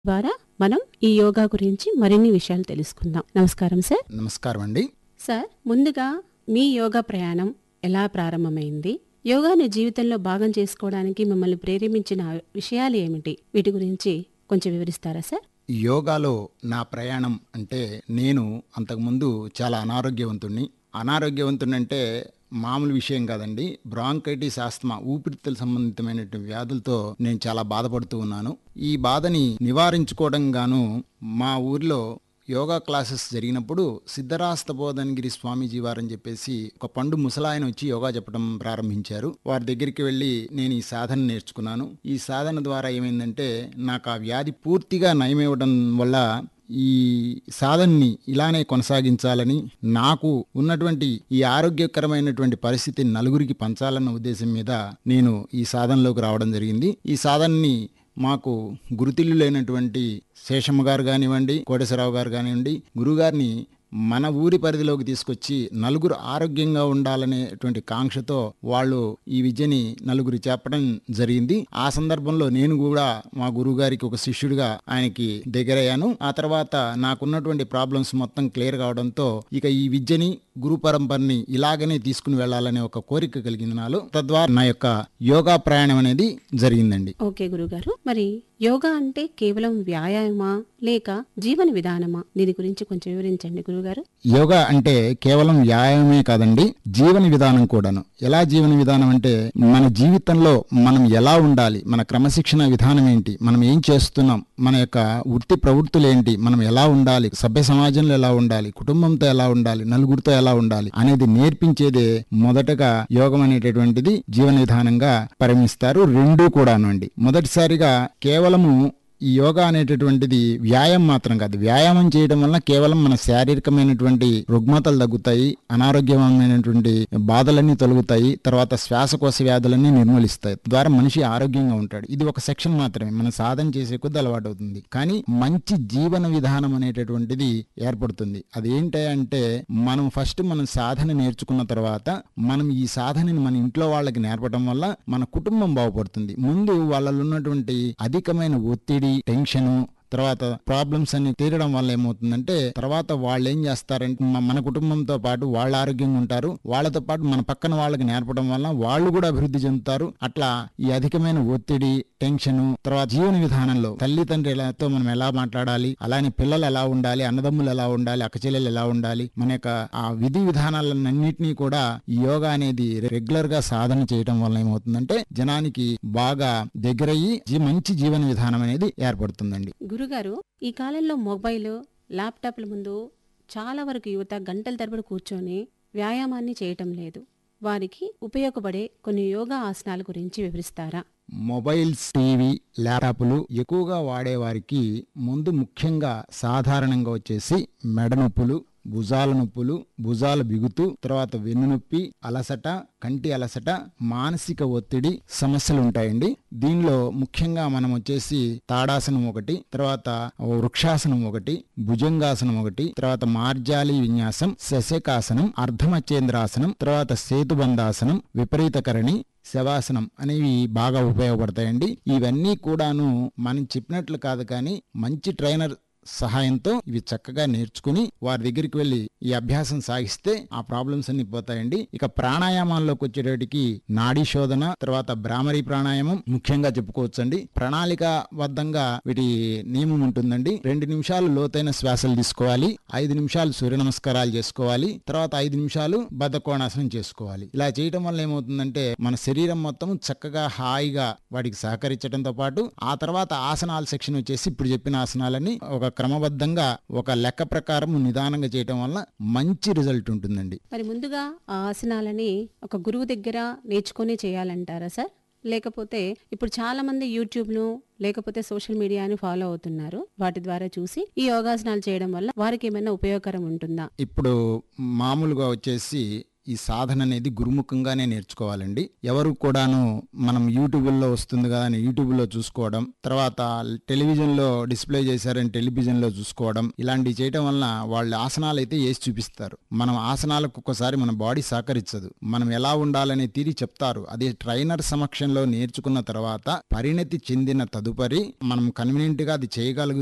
ద్వారా మనం ఈ యోగా గురించి మరిన్ని విషయాలు తెలుసుకుందాం నమస్కారం సార్ నమస్కారం అండి సార్ ముందుగా మీ యోగా ప్రయాణం ఎలా ప్రారంభమైంది యోగాని జీవితంలో భాగం చేసుకోవడానికి మిమ్మల్ని ప్రేరేపించిన విషయాలు ఏమిటి వీటి గురించి కొంచెం వివరిస్తారా సార్ యోగాలో నా ప్రయాణం అంటే నేను అంతకుముందు చాలా అనారోగ్యవంతుణ్ణి అనారోగ్యవంతుణ్ణి అంటే మామూలు విషయం కాదండి బ్రాంకైటిస్ ఆస్తమా ఊపిరితిత్తుల సంబంధితమైనటువంటి వ్యాధులతో నేను చాలా బాధపడుతూ ఉన్నాను ఈ బాధని నివారించుకోవడం గాను మా ఊర్లో యోగా క్లాసెస్ జరిగినప్పుడు సిద్ధరాస్త బోధనగిరి స్వామీజీ వారని చెప్పేసి ఒక పండు ముసలాయన వచ్చి యోగా చెప్పడం ప్రారంభించారు వారి దగ్గరికి వెళ్ళి నేను ఈ సాధన నేర్చుకున్నాను ఈ సాధన ద్వారా ఏమైందంటే నాకు ఆ వ్యాధి పూర్తిగా నయమివ్వడం వల్ల ఈ సాధనని ఇలానే కొనసాగించాలని నాకు ఉన్నటువంటి ఈ ఆరోగ్యకరమైనటువంటి పరిస్థితి నలుగురికి పంచాలన్న ఉద్దేశం మీద నేను ఈ సాధనలోకి రావడం జరిగింది ఈ సాధనని మాకు గురుతిల్లు లేనటువంటి శేషమ్మ గారు కానివ్వండి కోటేశ్వరరావు గారు కానివ్వండి గురుగారిని మన ఊరి పరిధిలోకి తీసుకొచ్చి నలుగురు ఆరోగ్యంగా ఉండాలనేటువంటి కాంక్షతో వాళ్ళు ఈ విద్యని నలుగురు చెప్పడం జరిగింది ఆ సందర్భంలో నేను కూడా మా గురువు గారికి ఒక శిష్యుడిగా ఆయనకి దగ్గరయ్యాను ఆ తర్వాత నాకున్నటువంటి ప్రాబ్లమ్స్ మొత్తం క్లియర్ కావడంతో ఇక ఈ విద్యని గురు పరంపరని ఇలాగనే తీసుకుని వెళ్ళాలనే ఒక కోరిక కలిగింది నాలో తద్వారా నా యొక్క యోగా ప్రయాణం అనేది జరిగిందండి ఓకే గురుగారు మరి యోగా అంటే కేవలం వ్యాయామా లేక జీవన విధానమా దీని గురించి కొంచెం వివరించండి గురుగారు యోగా అంటే కేవలం వ్యాయామమే కాదండి జీవన విధానం కూడాను ఎలా జీవన విధానం అంటే మన జీవితంలో మనం ఎలా ఉండాలి మన క్రమశిక్షణ విధానం ఏంటి మనం ఏం చేస్తున్నాం మన యొక్క వృత్తి ప్రవృత్తులు ఏంటి మనం ఎలా ఉండాలి సభ్య సమాజంలో ఎలా ఉండాలి కుటుంబంతో ఎలా ఉండాలి నలుగురితో ఎలా ఉండాలి అనేది నేర్పించేదే మొదటగా యోగం అనేటటువంటిది జీవన విధానంగా పరిగణిస్తారు రెండూ కూడాను అండి మొదటిసారిగా కేవలము ఈ యోగా అనేటటువంటిది వ్యాయామం మాత్రం కాదు వ్యాయామం చేయడం వల్ల కేవలం మన శారీరకమైనటువంటి రుగ్మతలు తగ్గుతాయి అనారోగ్యమైనటువంటి బాధలన్నీ తొలగుతాయి తర్వాత శ్వాసకోశ వ్యాధులన్నీ నిర్మూలిస్తాయి ద్వారా మనిషి ఆరోగ్యంగా ఉంటాడు ఇది ఒక సెక్షన్ మాత్రమే మనం సాధన చేసే కొద్ది అలవాటు అవుతుంది కానీ మంచి జీవన విధానం అనేటటువంటిది ఏర్పడుతుంది అది ఏంటి అంటే మనం ఫస్ట్ మనం సాధన నేర్చుకున్న తర్వాత మనం ఈ సాధనని మన ఇంట్లో వాళ్ళకి నేర్పడం వల్ల మన కుటుంబం బాగుపడుతుంది ముందు వాళ్ళలో ఉన్నటువంటి అధికమైన ఒత్తిడి టెన్షను తర్వాత ప్రాబ్లమ్స్ అన్ని తీరడం వల్ల ఏమవుతుందంటే తర్వాత వాళ్ళు ఏం చేస్తారంటే మ- మన కుటుంబంతో పాటు వాళ్ళు ఆరోగ్యంగా ఉంటారు వాళ్ళతో పాటు మన పక్కన వాళ్ళకి నేర్పడం వల్ల వాళ్ళు కూడా అభివృద్ధి చెందుతారు అట్లా ఈ అధికమైన ఒత్తిడి టెన్షన్ తర్వాత జీవన విధానంలో తల్లిదండ్రులతో మనం ఎలా మాట్లాడాలి అలానే పిల్లలు ఎలా ఉండాలి అన్నదమ్ములు ఎలా ఉండాలి అక్కచెల్లెలు ఎలా ఉండాలి మన యొక్క ఆ విధి విధానాలన్నింటినీ కూడా ఈ యోగా అనేది రెగ్యులర్ గా సాధన చేయడం వల్ల ఏమవుతుందంటే జనానికి బాగా దగ్గరయ్యి జీ- మంచి జీవన విధానం అనేది ఏర్పడుతుందండి గురుగారు ఈ కాలంలో మొబైల్ ల్యాప్టాప్ల ముందు చాలా వరకు యువత గంటల తరబడి కూర్చొని వ్యాయామాన్ని చేయటం లేదు వారికి ఉపయోగపడే కొన్ని యోగా ఆసనాల గురించి వివరిస్తారా మొబైల్స్ టీవీ ల్యాప్టాప్లు ఎక్కువగా వాడే వారికి ముందు ముఖ్యంగా సాధారణంగా వచ్చేసి మెడ నొప్పులు భుజాల నొప్పులు భుజాల బిగుతు తర్వాత వెన్ను నొప్పి అలసట కంటి అలసట మానసిక ఒత్తిడి సమస్యలు ఉంటాయండి దీనిలో ముఖ్యంగా మనం వచ్చేసి తాడాసనం ఒకటి తర్వాత వృక్షాసనం ఒకటి భుజంగాసనం ఒకటి తర్వాత మార్జాలి విన్యాసం శశకాసనం అర్ధమచేంద్రాసనం తర్వాత సేతుబంధాసనం విపరీతకరణి శవాసనం అనేవి బాగా ఉపయోగపడతాయండి ఇవన్నీ కూడాను మనం చెప్పినట్లు కాదు కానీ మంచి ట్రైనర్ సహాయంతో ఇవి చక్కగా నేర్చుకుని వారి దగ్గరికి వెళ్ళి ఈ అభ్యాసం సాగిస్తే ఆ ప్రాబ్లమ్స్ అన్ని పోతాయండి ఇక ప్రాణాయామాల్లోకి వచ్చేటటికి నాడీ శోధన తర్వాత భ్రామరీ ప్రాణాయామం ముఖ్యంగా చెప్పుకోవచ్చండి ప్రణాళికాబద్ధంగా వీటి నియమం ఉంటుందండి రెండు నిమిషాలు లోతైన శ్వాసలు తీసుకోవాలి ఐదు నిమిషాలు సూర్య నమస్కారాలు చేసుకోవాలి తర్వాత ఐదు నిమిషాలు బద్ధకోణాసనం చేసుకోవాలి ఇలా చేయటం వల్ల ఏమవుతుందంటే మన శరీరం మొత్తం చక్కగా హాయిగా వాటికి సహకరించడంతో పాటు ఆ తర్వాత ఆసనాల సెక్షన్ వచ్చేసి ఇప్పుడు చెప్పిన ఆసనాలని ఒక క్రమబద్ధంగా ఒక లెక్క ప్రకారం నిదానంగా చేయటం వల్ల మంచి రిజల్ట్ ఉంటుందండి మరి ముందుగా ఆ ఆసనాలని ఒక గురువు దగ్గర నేర్చుకొని చేయాలంటారా సార్ లేకపోతే ఇప్పుడు చాలా మంది యూట్యూబ్ను లేకపోతే సోషల్ మీడియాని ఫాలో అవుతున్నారు వాటి ద్వారా చూసి ఈ యోగాసనాలు చేయడం వల్ల వారికి ఏమైనా ఉపయోగకరం ఉంటుందా ఇప్పుడు మామూలుగా వచ్చేసి ఈ సాధన అనేది గురుముఖంగానే నేర్చుకోవాలండి ఎవరు కూడాను మనం యూట్యూబ్లో వస్తుంది కదా అని యూట్యూబ్లో చూసుకోవడం తర్వాత టెలివిజన్లో డిస్ప్లే చేశారని టెలివిజన్లో చూసుకోవడం ఇలాంటివి చేయడం వలన వాళ్ళ ఆసనాలు అయితే వేసి చూపిస్తారు మనం ఆసనాలకు ఒక్కోసారి మన బాడీ సహకరించదు మనం ఎలా ఉండాలనే తీరి చెప్తారు అదే ట్రైనర్ సమక్షంలో నేర్చుకున్న తర్వాత పరిణతి చెందిన తదుపరి మనం కన్వీనియంట్ గా అది చేయగలుగు